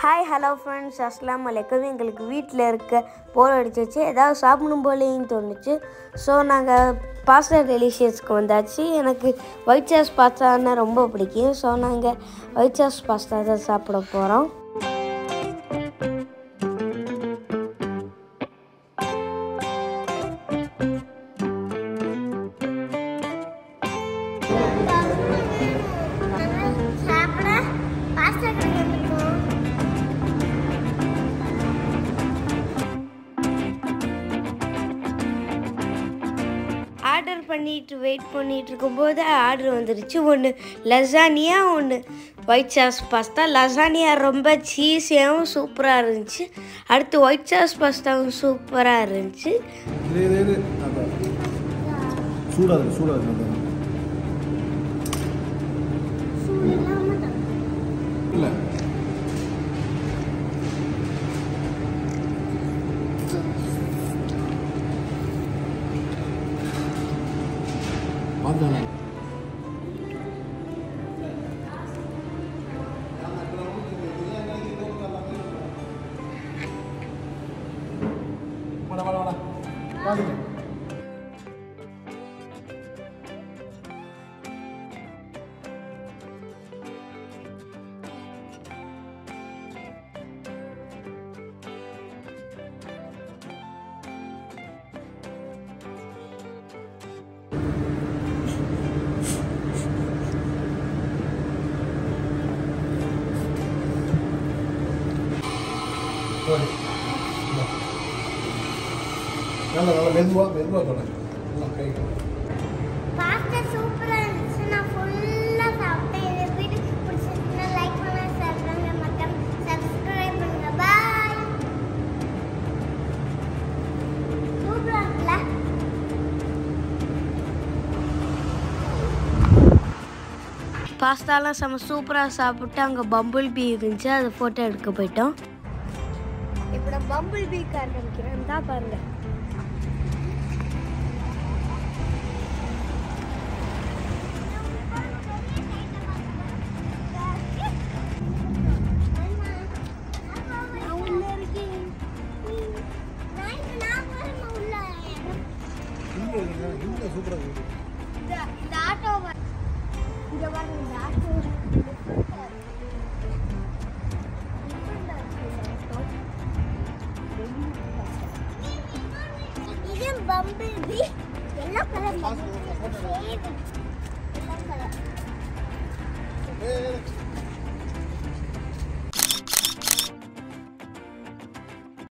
hi hello friends அஸ்லாம் வலைக்கம் எங்களுக்கு வீட்டில் இருக்க போர் அடிச்சிச்சு ஏதாவது சாப்பிடணும் போலேன்னு தோணுச்சு ஸோ நாங்கள் பாஸ்தா டெலிஷியஸ்க்கு வந்தாச்சு எனக்கு ஒயிட் சாஸ் பாஸ்தான்னா ரொம்ப பிடிக்கும் ஸோ நாங்கள் ஒயிட் சாஸ் பாஸ்தா தான் சாப்பிட போகிறோம் சாப்பிட பாஸ்தா கடைக்கு வந்திருக்கோம் ஆர்டர் பண்ணிட்டு வெயிட் பண்ணிட்டு இருக்கும்போது ஆர்டர் வந்துருச்சு ஒன்று லசானியா ஒன்று ஒயிட் சாஸ் பாஸ்தா லசானியா ரொம்ப சீஸியாகவும் சூப்பராக இருந்துச்சு அடுத்து ஒயிட் சாஸ் பாஸ்தாவும் சூப்பராக இருந்துச்சு இது இது இது அதான் சூடாக இருக்கு சூடாக இருக்கு அதான் சூடு இல்லாம தான் இல்லை பார்த்தானே வாடா வாடா வாடா பார்த்துட்டேன் போய் நல்லா நல்லா மெதுவாக மெதுவாக தொடங்க நல்லா கை பாஸ்தா சூப்பரா இருந்துச்சு நான் ஃபுல்லா சாப்பிட்டேன் இந்த வீடியோ பிடிச்சிருந்தா லைக் பண்ணுங்க ஷேர் பண்ணுங்க மற்றும் சப்ஸ்கிரைப் பண்ணுங்க பாய் சூப்பரா இருக்குல்ல பாஸ்தாலாம் செம்ம சூப்பராக சாப்பிட்டு அங்கே பம்புள் பீ இருந்துச்சு அதை ஃபோட்டோ எடுக்க போயிட்டோம் இப்போ நான் பம்புள் பீ காமிக்கிறேன் தான் பாருங்க நான் உள்ள இருக்கேன் நான் இப்ப நான் பாருங்க உள்ள இங்கே இங்கே சூப்பராக இருக்குது இந்த இந்த ஆட்டோ இங்க பாருங்க இந்த ஆட்டோ இது bumble bee yellow colour yellow colour ஏய்